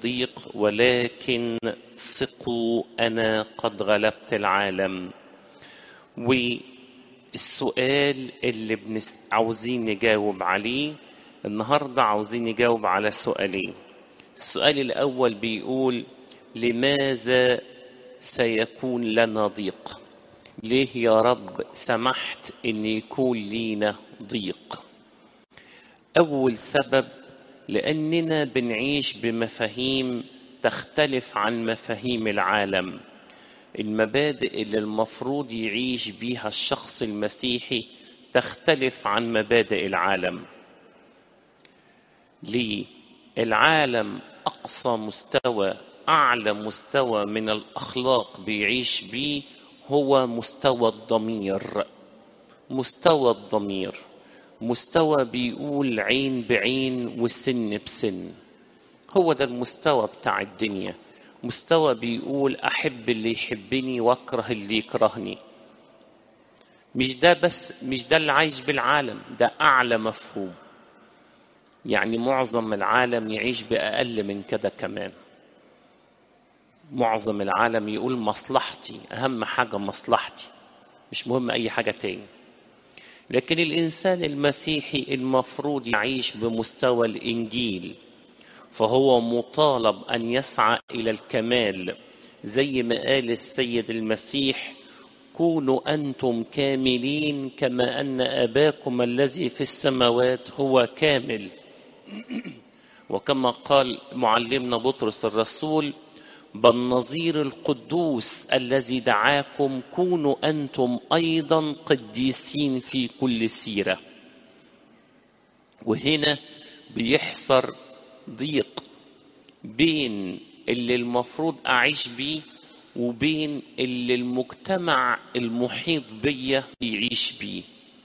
الضيق ولكن ثقوا انا قد غلبت العالم والسؤال اللي بنس... عاوزين نجاوب عليه النهارده عاوزين نجاوب على سؤالين السؤال الاول بيقول لماذا سيكون لنا ضيق ليه يا رب سمحت ان يكون لينا ضيق اول سبب لاننا بنعيش بمفاهيم تختلف عن مفاهيم العالم المبادئ اللي المفروض يعيش بيها الشخص المسيحي تختلف عن مبادئ العالم ليه العالم اقصى مستوى اعلى مستوى من الاخلاق بيعيش بيه هو مستوى الضمير مستوى الضمير مستوى بيقول عين بعين وسن بسن هو ده المستوى بتاع الدنيا مستوى بيقول احب اللي يحبني واكره اللي يكرهني مش ده بس مش ده اللي عايش بالعالم ده اعلى مفهوم يعني معظم العالم يعيش باقل من كده كمان معظم العالم يقول مصلحتي اهم حاجه مصلحتي مش مهم اي حاجه تاني لكن الانسان المسيحي المفروض يعيش بمستوى الانجيل فهو مطالب ان يسعى الى الكمال زي ما قال السيد المسيح كونوا انتم كاملين كما ان اباكم الذي في السماوات هو كامل وكما قال معلمنا بطرس الرسول بالنظير القدوس الذي دعاكم كونوا انتم ايضا قديسين في كل سيره وهنا بيحصر ضيق بين اللي المفروض اعيش بيه وبين اللي المجتمع المحيط بيا يعيش بيه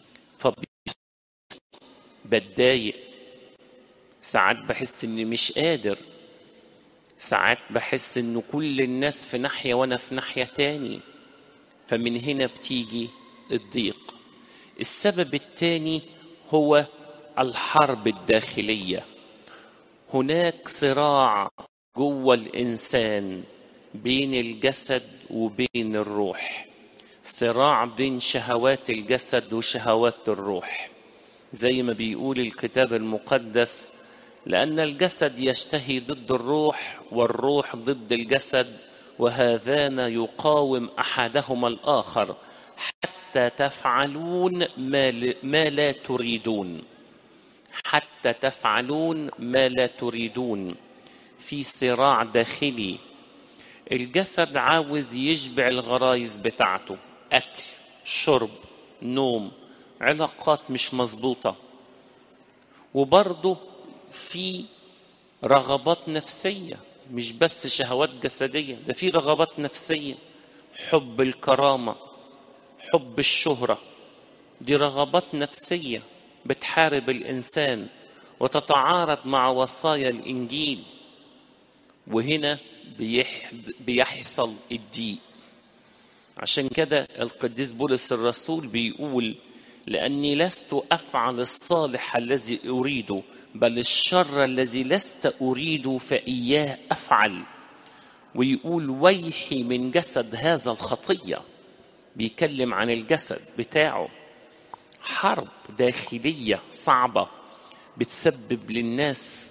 فبتضايق ساعات بحس اني مش قادر ساعات بحس ان كل الناس في ناحيه وانا في ناحيه تاني فمن هنا بتيجي الضيق السبب الثاني هو الحرب الداخليه هناك صراع جوه الانسان بين الجسد وبين الروح صراع بين شهوات الجسد وشهوات الروح زي ما بيقول الكتاب المقدس لأن الجسد يشتهي ضد الروح والروح ضد الجسد وهذان يقاوم أحدهما الآخر حتى تفعلون ما, ما لا تريدون حتى تفعلون ما لا تريدون في صراع داخلي الجسد عاوز يشبع الغرايز بتاعته أكل شرب نوم علاقات مش مظبوطة وبرضه في رغبات نفسية مش بس شهوات جسدية ده في رغبات نفسية حب الكرامة حب الشهرة دي رغبات نفسية بتحارب الإنسان وتتعارض مع وصايا الإنجيل وهنا بيحصل الضيق عشان كده القديس بولس الرسول بيقول لأني لست أفعل الصالح الذي أريده بل الشر الذي لست أريد فإياه أفعل ويقول ويحي من جسد هذا الخطية بيكلم عن الجسد بتاعه حرب داخلية صعبة بتسبب للناس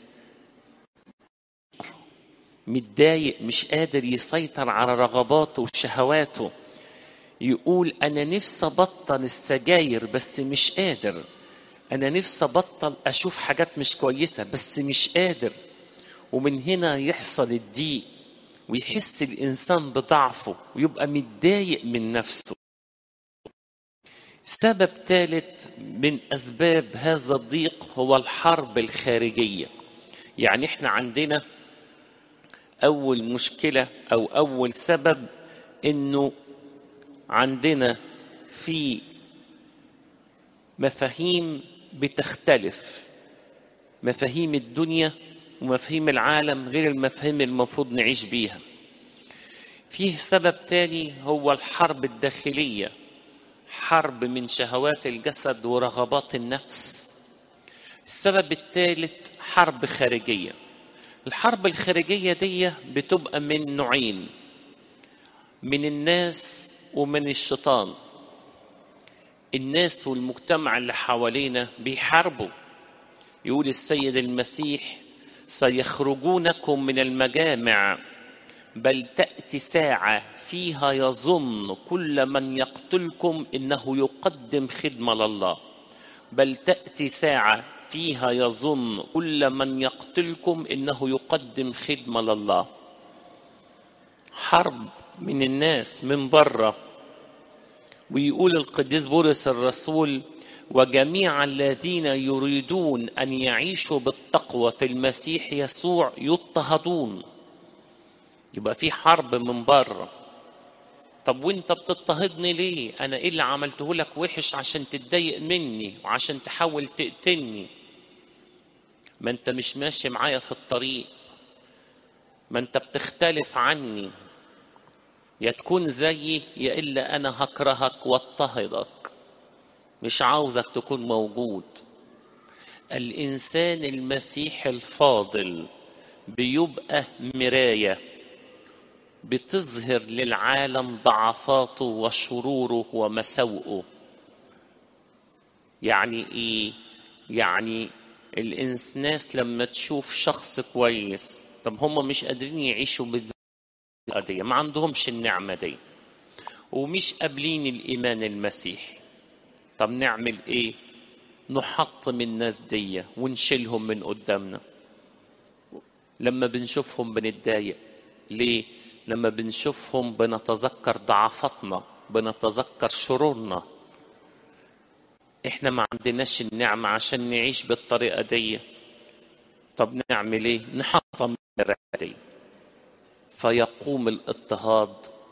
متضايق مش قادر يسيطر على رغباته وشهواته يقول أنا نفسي أبطل السجاير بس مش قادر أنا نفسي أبطل أشوف حاجات مش كويسة بس مش قادر ومن هنا يحصل الضيق ويحس الإنسان بضعفه ويبقى متضايق من نفسه سبب ثالث من أسباب هذا الضيق هو الحرب الخارجية يعني احنا عندنا أول مشكلة أو أول سبب إنه عندنا في مفاهيم بتختلف مفاهيم الدنيا ومفاهيم العالم غير المفاهيم المفروض نعيش بيها فيه سبب تاني هو الحرب الداخلية حرب من شهوات الجسد ورغبات النفس السبب الثالث حرب خارجية الحرب الخارجية دي بتبقى من نوعين من الناس ومن الشيطان الناس والمجتمع اللي حوالينا بيحاربوا يقول السيد المسيح سيخرجونكم من المجامع بل تأتي ساعة فيها يظن كل من يقتلكم إنه يقدم خدمة لله بل تأتي ساعة فيها يظن كل من يقتلكم إنه يقدم خدمة لله حرب من الناس من بره ويقول القديس بولس الرسول وجميع الذين يريدون ان يعيشوا بالتقوى في المسيح يسوع يضطهدون يبقى في حرب من بره طب وانت بتضطهدني ليه انا ايه اللي عملته لك وحش عشان تتضايق مني وعشان تحاول تقتلني ما انت مش ماشي معايا في الطريق ما انت بتختلف عني يا تكون زيي يا الا انا هكرهك واضطهدك مش عاوزك تكون موجود الانسان المسيحي الفاضل بيبقى مرايه بتظهر للعالم ضعفاته وشروره ومساوئه يعني ايه يعني الناس لما تشوف شخص كويس طب هم مش قادرين يعيشوا بالقضيه ما عندهمش النعمه دي ومش قابلين الايمان المسيحي طب نعمل ايه نحطم الناس دي ونشيلهم من قدامنا لما بنشوفهم بنتضايق ليه لما بنشوفهم بنتذكر ضعفاتنا بنتذكر شرورنا احنا ما عندناش النعمة عشان نعيش بالطريقة دي طب نعمل ايه نحطم دي فيقوم الاضطهاد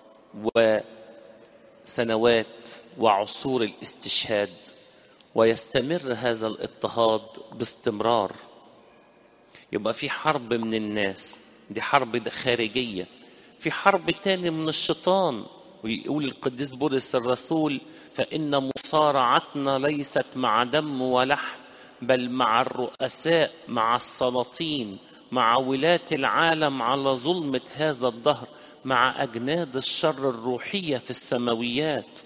وسنوات وعصور الاستشهاد ويستمر هذا الاضطهاد باستمرار يبقى في حرب من الناس دي حرب خارجية في حرب تاني من الشيطان ويقول القديس بولس الرسول فإن مصارعتنا ليست مع دم ولحم بل مع الرؤساء مع السلاطين مع ولاة العالم على ظلمة هذا الدهر مع أجناد الشر الروحية في السماويات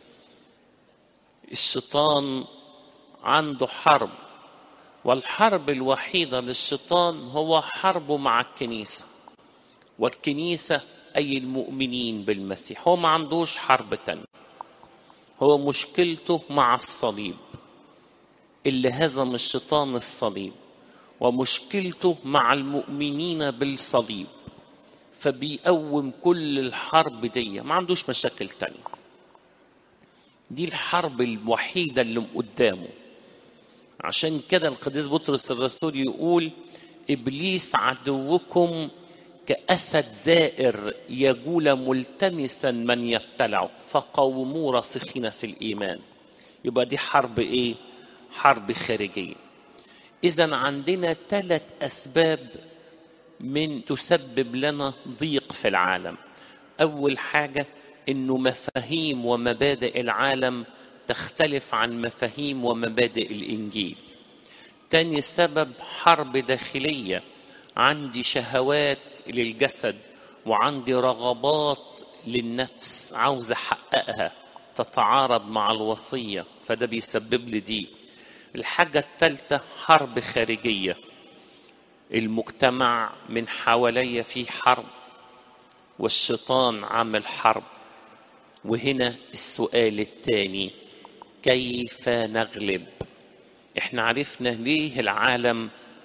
الشيطان عنده حرب والحرب الوحيدة للشيطان هو حربه مع الكنيسة والكنيسة أي المؤمنين بالمسيح هو ما عندوش حرب تانية هو مشكلته مع الصليب اللي هزم الشيطان الصليب ومشكلته مع المؤمنين بالصليب فبيقوم كل الحرب دي ما عندوش مشاكل تانية دي الحرب الوحيدة اللي قدامه عشان كده القديس بطرس الرسول يقول إبليس عدوكم كأسد زائر يجول ملتمسا من يبتلعه فقاوموه راسخين في الإيمان يبقى دي حرب إيه؟ حرب خارجية إذا عندنا ثلاث أسباب من تسبب لنا ضيق في العالم أول حاجة إنه مفاهيم ومبادئ العالم تختلف عن مفاهيم ومبادئ الإنجيل تاني سبب حرب داخلية عندي شهوات للجسد وعندي رغبات للنفس عاوز احققها تتعارض مع الوصيه فده بيسبب لي دي الحاجه الثالثه حرب خارجيه المجتمع من حواليا فيه حرب والشيطان عامل حرب وهنا السؤال الثاني كيف نغلب احنا عرفنا ليه العالم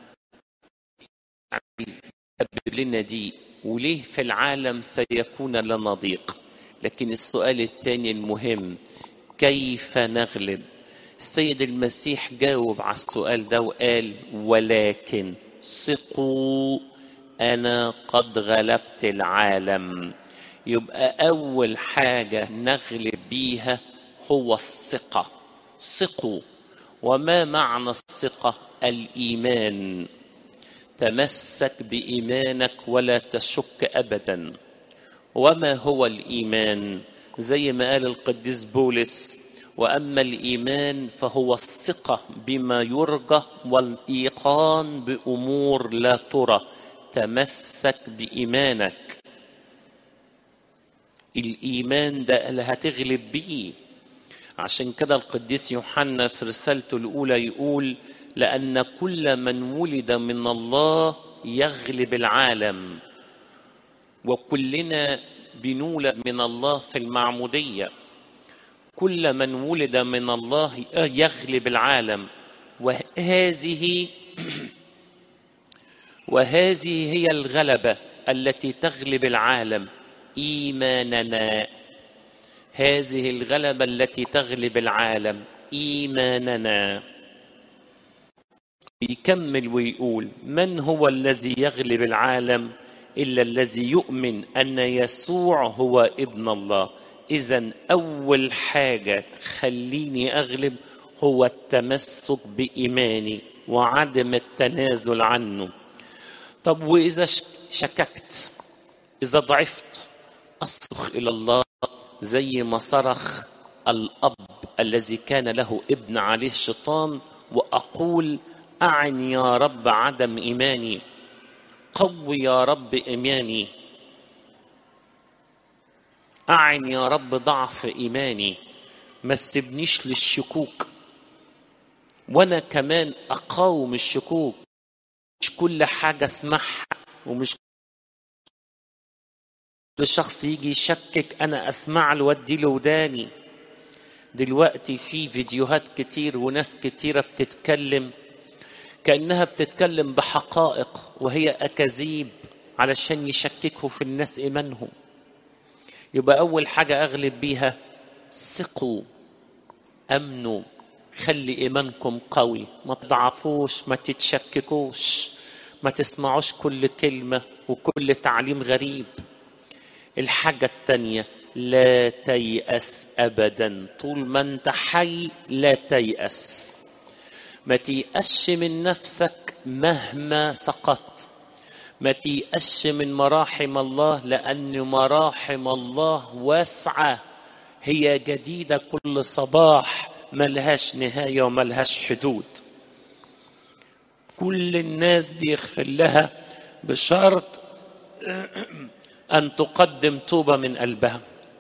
سبب لنا ضيق وليه في العالم سيكون لنا ضيق لكن السؤال الثاني المهم كيف نغلب السيد المسيح جاوب على السؤال ده وقال ولكن ثقوا انا قد غلبت العالم يبقى اول حاجه نغلب بيها هو الثقه ثقوا وما معنى الثقه الايمان تمسك بايمانك ولا تشك ابدا وما هو الايمان زي ما قال القديس بولس واما الايمان فهو الثقه بما يرجى والايقان بامور لا ترى تمسك بإيمانك الإيمان ده اللي هتغلب بيه عشان كده القديس يوحنا في رسالته الأولى يقول لأن كل من ولد من الله يغلب العالم وكلنا بنولد من الله في المعمودية كل من ولد من الله يغلب العالم وهذه وهذه هي الغلبة التي تغلب العالم إيماننا هذه الغلبة التي تغلب العالم إيماننا يكمل ويقول من هو الذي يغلب العالم إلا الذي يؤمن أن يسوع هو ابن الله إذا أول حاجة خليني أغلب هو التمسك بإيماني وعدم التنازل عنه طب وإذا شككت إذا ضعفت أصرخ إلى الله زي ما صرخ الأب الذي كان له ابن عليه الشيطان وأقول أعن يا رب عدم إيماني قوي يا رب إيماني أعن يا رب ضعف إيماني ما تسيبنيش للشكوك وأنا كمان أقاوم الشكوك مش كل حاجة اسمعها ومش كل شخص يجي يشكك أنا أسمع له وأدي له وداني دلوقتي في فيديوهات كتير وناس كتيرة بتتكلم كأنها بتتكلم بحقائق وهي أكاذيب علشان يشككوا في الناس إيمانهم يبقى أول حاجة أغلب بيها ثقوا أمنوا خلي إيمانكم قوي ما تضعفوش ما تتشككوش ما تسمعوش كل كلمة وكل تعليم غريب الحاجة التانية لا تيأس أبدا طول ما أنت حي لا تيأس ما تيأسش من نفسك مهما سقطت ما تيأسش من مراحم الله لأن مراحم الله واسعة هي جديدة كل صباح ملهاش نهاية وملهاش حدود كل الناس بيغفر لها بشرط أن تقدم توبة من قلبها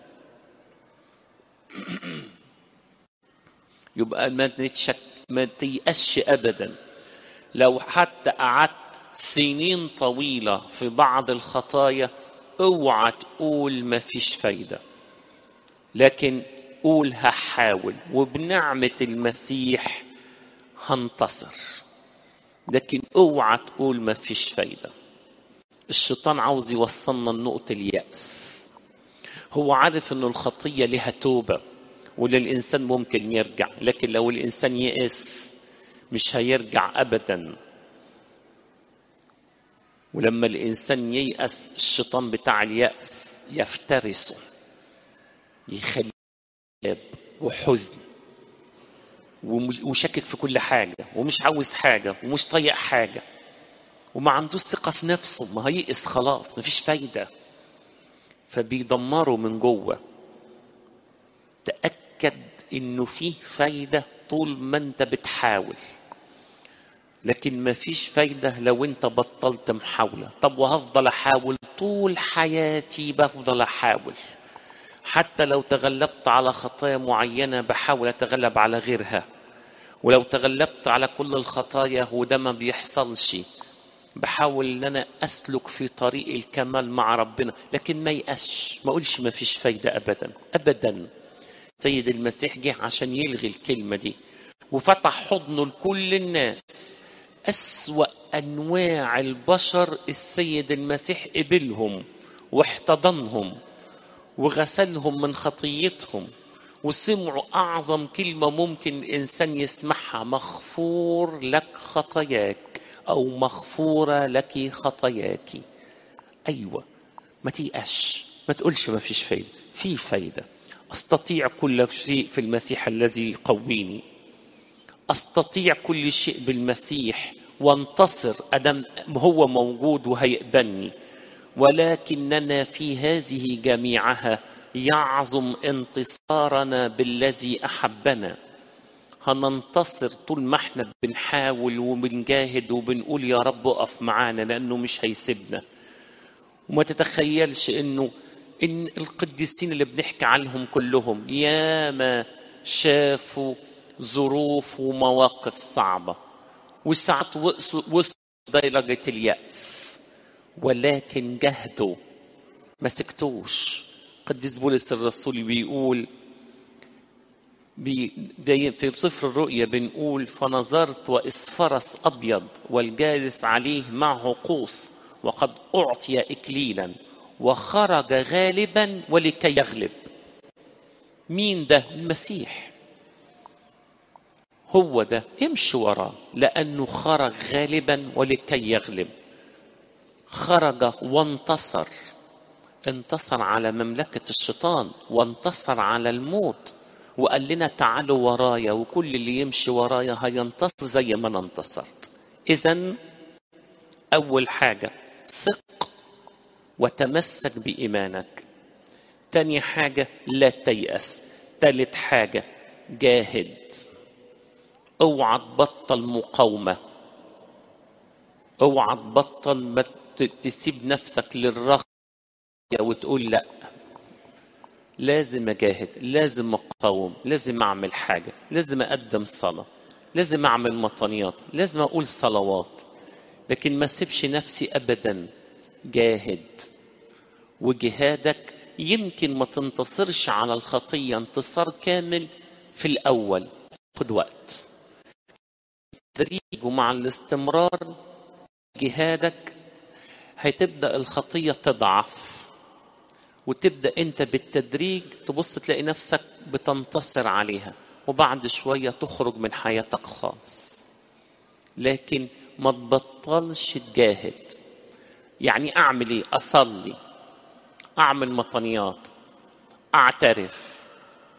يبقى ما نتشك ما تيأسش أبدا لو حتى قعدت سنين طويلة في بعض الخطايا اوعى تقول ما فيش فايدة لكن قول هحاول وبنعمة المسيح هنتصر لكن اوعى تقول ما فيش فايدة الشيطان عاوز يوصلنا لنقطة اليأس هو عارف ان الخطية لها توبة وللإنسان ممكن يرجع لكن لو الإنسان يئس مش هيرجع أبدا ولما الإنسان ييأس الشيطان بتاع اليأس يفترسه يخليه وحزن وشكك في كل حاجة ومش عاوز حاجة ومش طايق حاجة وما عندوش ثقة في نفسه ما هيئس خلاص مفيش فايدة فبيدمره من جوه تأكد انه فيه فايدة طول ما انت بتحاول لكن مفيش فايدة لو انت بطلت محاولة طب وهفضل احاول طول حياتي بفضل احاول حتى لو تغلبت على خطايا معينة بحاول اتغلب على غيرها ولو تغلبت على كل الخطايا وده ما بيحصلش بحاول ان انا اسلك في طريق الكمال مع ربنا لكن ما يأسش ما اقولش ما فيش فايدة ابدا ابدا سيد المسيح جه عشان يلغي الكلمة دي وفتح حضنه لكل الناس أسوأ أنواع البشر السيد المسيح قبلهم واحتضنهم وغسلهم من خطيتهم وسمعوا أعظم كلمة ممكن الإنسان يسمعها مغفور لك خطاياك أو مغفورة لك خطاياك أيوة ما تيأش ما تقولش ما فيش فايدة في فايدة أستطيع كل شيء في المسيح الذي يقويني أستطيع كل شيء بالمسيح وانتصر أدم هو موجود وهيقبلني ولكننا في هذه جميعها يعظم انتصارنا بالذي أحبنا هننتصر طول ما احنا بنحاول وبنجاهد وبنقول يا رب اقف معانا لانه مش هيسيبنا وما تتخيلش انه ان القديسين اللي بنحكي عنهم كلهم ياما شافوا ظروف ومواقف صعبه وساعات وصلوا درجه الياس ولكن جهدوا ما سكتوش قديس بولس الرسول بيقول بي في سفر الرؤيا بنقول فنظرت وإذ فرس أبيض والجالس عليه معه قوس وقد أعطي إكليلا وخرج غالبا ولكي يغلب مين ده المسيح هو ده امشي وراه لأنه خرج غالبا ولكي يغلب خرج وانتصر انتصر على مملكة الشيطان وانتصر على الموت وقال لنا تعالوا ورايا وكل اللي يمشي ورايا هينتصر زي ما انا انتصرت اذا اول حاجه ثق وتمسك بايمانك تاني حاجه لا تيأس تالت حاجه جاهد اوعى تبطل مقاومه اوعى تبطل ما تسيب نفسك للرغبه وتقول لا لازم اجاهد لازم اقاوم لازم اعمل حاجه لازم اقدم صلاه لازم اعمل مطنيات لازم اقول صلوات لكن ما اسيبش نفسي ابدا جاهد وجهادك يمكن ما تنتصرش على الخطيه انتصار كامل في الاول خد وقت التدريج ومع الاستمرار جهادك هتبدا الخطيه تضعف وتبدا انت بالتدريج تبص تلاقي نفسك بتنتصر عليها وبعد شويه تخرج من حياتك خالص لكن ما تبطلش تجاهد يعني اعمل ايه اصلي اعمل مطنيات اعترف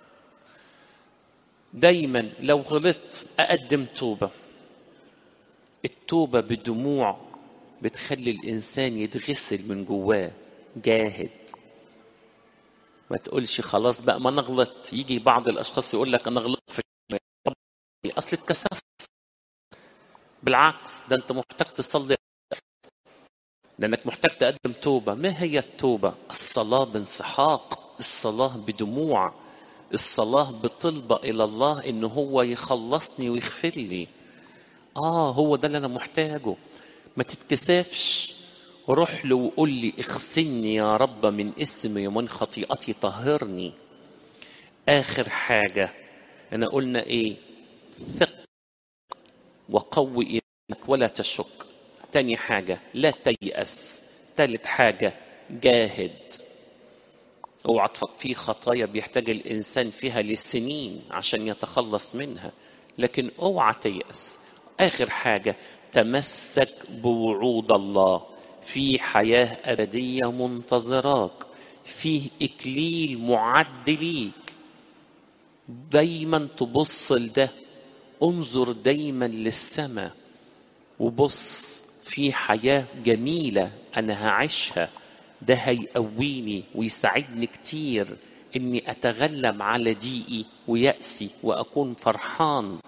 دايما لو غلطت اقدم توبه التوبه بدموع بتخلي الانسان يتغسل من جواه جاهد ما تقولش خلاص بقى ما نغلط يجي بعض الاشخاص يقول لك انا غلطت في اصل اتكسفت بالعكس ده انت محتاج تصلي لانك محتاج تقدم توبه ما هي التوبه الصلاه بانسحاق الصلاه بدموع الصلاه بطلبه الى الله ان هو يخلصني ويغفر لي اه هو ده اللي انا محتاجه ما تتكسفش روح له وقول لي اغسلني يا رب من اسمي ومن خطيئتي طهرني اخر حاجه انا قلنا ايه ثق وقوي ايمانك ولا تشك تاني حاجه لا تيأس تالت حاجه جاهد اوعى في خطايا بيحتاج الانسان فيها لسنين عشان يتخلص منها لكن اوعى تيأس اخر حاجه تمسك بوعود الله في حياة أبدية منتظراك فيه إكليل معد ليك دايما تبص لده انظر دايما للسماء وبص في حياة جميلة أنا هعيشها ده هيقويني ويساعدني كتير إني أتغلب على ضيقي ويأسي وأكون فرحان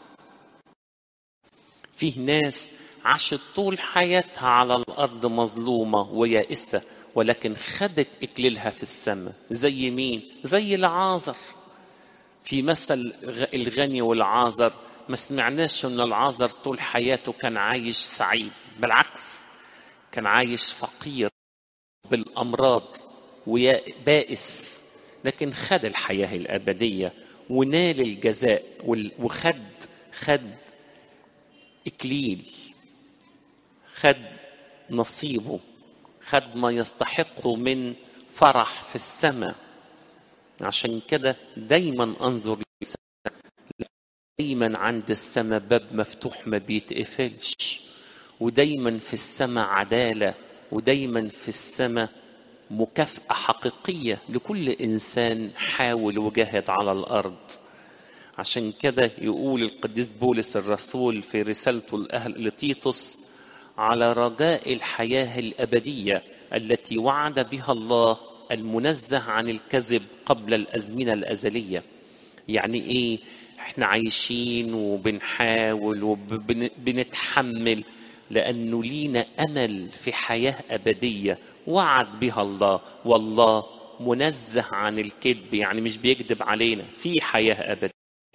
فيه ناس عاشت طول حياتها على الأرض مظلومة ويائسة ولكن خدت إكليلها في السماء زي مين؟ زي العازر في مثل الغني والعازر ما سمعناش ان العازر طول حياته كان عايش سعيد بالعكس كان عايش فقير بالامراض وبائس لكن خد الحياه الابديه ونال الجزاء وخد خد اكليل خد نصيبه خد ما يستحقه من فرح في السماء عشان كده دايما انظر للسماء دايما عند السماء باب مفتوح ما بيتقفلش ودايما في السماء عداله ودايما في السماء مكافأة حقيقية لكل إنسان حاول وجاهد على الأرض عشان كده يقول القديس بولس الرسول في رسالته الأهل لتيتوس على رجاء الحياة الأبدية التي وعد بها الله المنزه عن الكذب قبل الأزمنة الأزلية يعني إيه احنا عايشين وبنحاول وبنتحمل لأنه لينا أمل في حياة أبدية وعد بها الله والله منزه عن الكذب يعني مش بيكذب علينا في حياة أبدية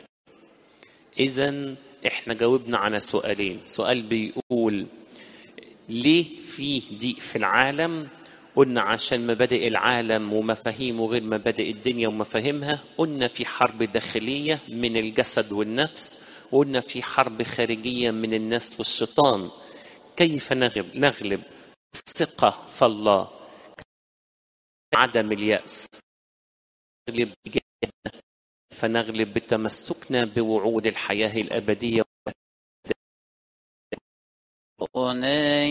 إذا احنا جاوبنا على سؤالين سؤال بيقول ليه في ضيق في العالم قلنا عشان مبادئ العالم ومفاهيمه غير مبادئ الدنيا ومفاهيمها قلنا في حرب داخلية من الجسد والنفس وقلنا في حرب خارجية من الناس والشيطان كيف نغلب نغلب الثقة في الله عدم اليأس نغلب فنغلب بتمسكنا بوعود الحياة الأبدية